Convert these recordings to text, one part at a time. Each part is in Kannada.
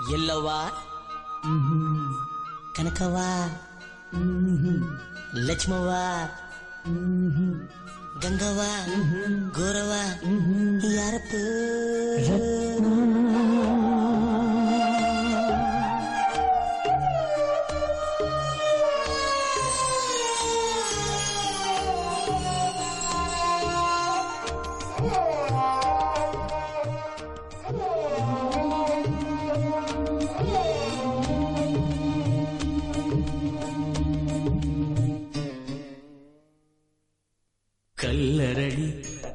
ಎಲ್ಲವ್ವ ಕನಕವ್ವ ಲಕ್ಷ್ಮವ್ವ ಗಂಗವ್ವ ಗೋರವ್ವ ಯಾರಪ್ಪ ಕಲ್ಲರಳಿ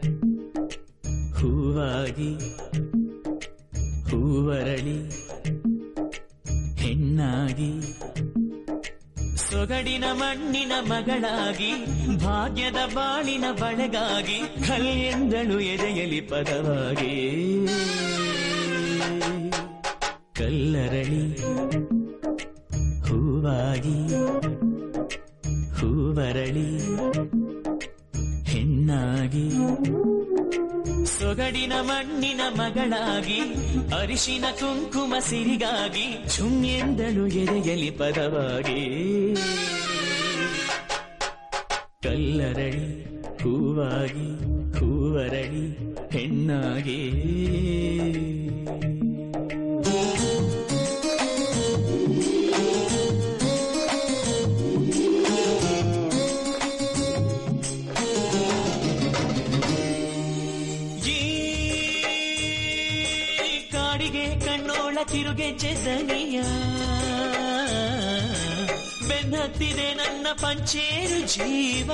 ಹೂವಾಗಿ ಹೂವರಳಿ ಹೆಣ್ಣಾಗಿ ಸೊಗಡಿನ ಮಣ್ಣಿನ ಮಗಳಾಗಿ ಭಾಗ್ಯದ ಬಾಳಿನ ಬಳೆಗಾಗಿ ಕಲ್ಲೆಂದಳು ಎದೆಯಲಿ ಪದವಾಗಿ ಕಲ್ಲರಳಿ ಹೂವಾಗಿ ಹೂವರಳಿ ಹೆಣ್ಣಾಗಿ ಸೊಗಡಿನ ಮಣ್ಣಿನ ಮಗಳಾಗಿ ಅರಿಶಿನ ಕುಂಕುಮ ಸಿರಿಗಾಗಿ ಝುಮ್ಮೆಂದಳು ಎದೆಯಲಿ ಪದವಾಗಿ ಕಲ್ಲರಳಿ ಹೂವಾಗಿ ಹೂವರಳಿ ಹೆಣ್ಣಾಗಿ ಈ ಕಾಡಿಗೆ ಕಣ್ಣೋಳ ತಿರುಗೆಜ್ಜೆ ದನಿಯ ಬೆನ್ನತ್ತಿದೆ ನನ್ನ ಪಂಚೇರು ಜೀವ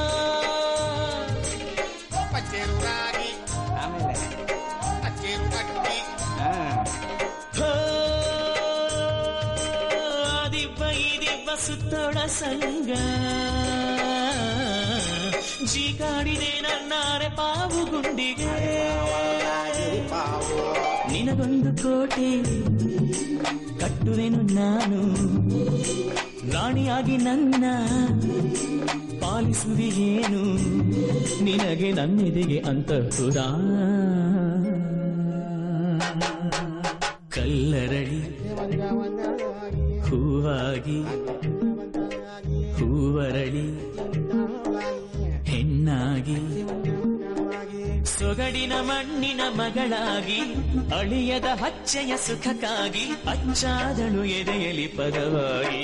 ಪಚ್ಚೇರು ರಾಗಿ ಆಮೇಲೆ ಪಚ್ಚೇರು ಕಟ್ಟಿ ಹೋ, ಆ ದಿವ್ವ ಈ ದಿವ್ವ ಸುತ್ತೋಳ ಸಂಗ ಜೀಕಾಡಿದೆ ನನ್ನಾರೆ ಪಾವು ಗುಂಡಿಗೆ ಪಾವು ನಿನಗೊಂದು ಕೋಟೆ ಕಟ್ಟುವೆನು ನಾನು ರಾಣಿಯಾಗಿ ನನ್ನ ಪಾಲಿಸುವಿಯೇನು ನಿನಗೆ ನನ್ನೆದೆಗೆ ಅಂತಃಪುರ ಕಲ್ಲರಳಿ ಹೂವಾಗಿ ಹೂವರಳಿ ಹೆಣ್ಣಾಗಿ ಸೊಗಡಿನ ಮಣ್ಣಿನ ಮಗಳಾಗಿ ಅಳಿಯದ ಹಚ್ಚೆಯ ಸುಖಕ್ಕಾಗಿ ಅಚ್ಚಾದಳು ಎದೆಯಲಿ ಪದವಾಗಿ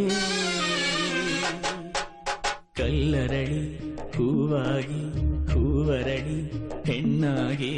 ಕಲ್ಲರಳಿ ಹೂವಾಗಿ ಹೂವರಳಿ ಹೆಣ್ಣಾಗಿ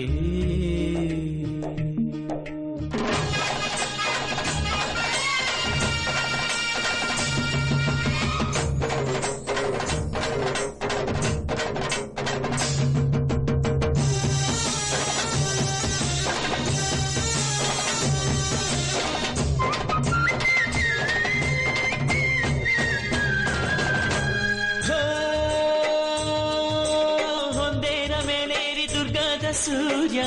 ಹೋ, ಹೊಂದೇರ ಮೇಲೇರಿ ದುರ್ಗದ ಸೂರ್ಯ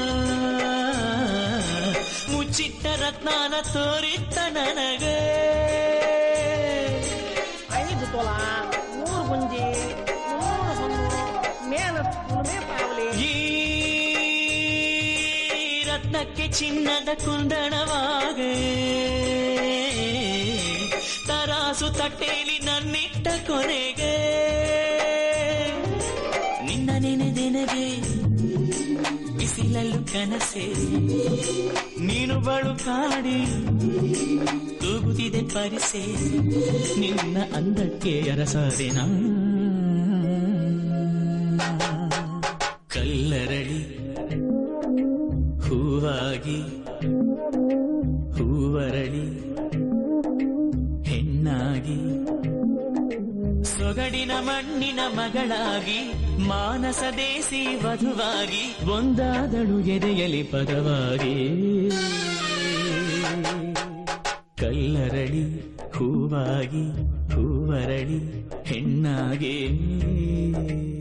ಮುಚ್ಚಿಟ್ಟ ರತ್ನಾನ ತೋರಿತ್ತ ನನಗೆ ಐದು ತೊಲ ಮೂರು ಗುಂಜಿ ಮೂರು ಹೊನ್ನು ಮೇಲ ಉಳುಮೆ ಪಾವಲಿ ಈ ರತ್ನಕ್ಕೆ ಚಿನ್ನದ ಕುಂದಣವಾಗ ತರಾಸು ತಟ್ಟೇಲಿ ನನ್ನಿಟ್ಟ ಕೊನೆಗೆ ನಿನ್ನ ನೆನೆದೆನಗೆ ಬಿಸಿಲಲ್ಲೂ ಕನಸೆ ನೀನು ಬಳು ಕಾಡಿ ತೂಗುತ್ತಿದೆ ಪರಿಸೆ ನಿನ್ನ ಅಂದಕ್ಕೆ ಅರಸದೆನ ಕಲ್ಲರಳಿ ಹೂವಾಗಿ ಹೂವರಳಿ ಹೆಣ್ಣಾಗಿ ಸೊಗಡಿನ ಮಣ್ಣಿನ ಮಗಳಾಗಿ ಮಾನಸ ದೇಸಿ ವಧುವಾಗಿ ಒಂದಾದಳು ಎದೆಯಲಿ ಪದವಾಗಿ ಕಲ್ಲರಳಿ ಹೂವಾಗಿ ಹೂವರಳಿ ಹೆಣ್ಣಾಗಿ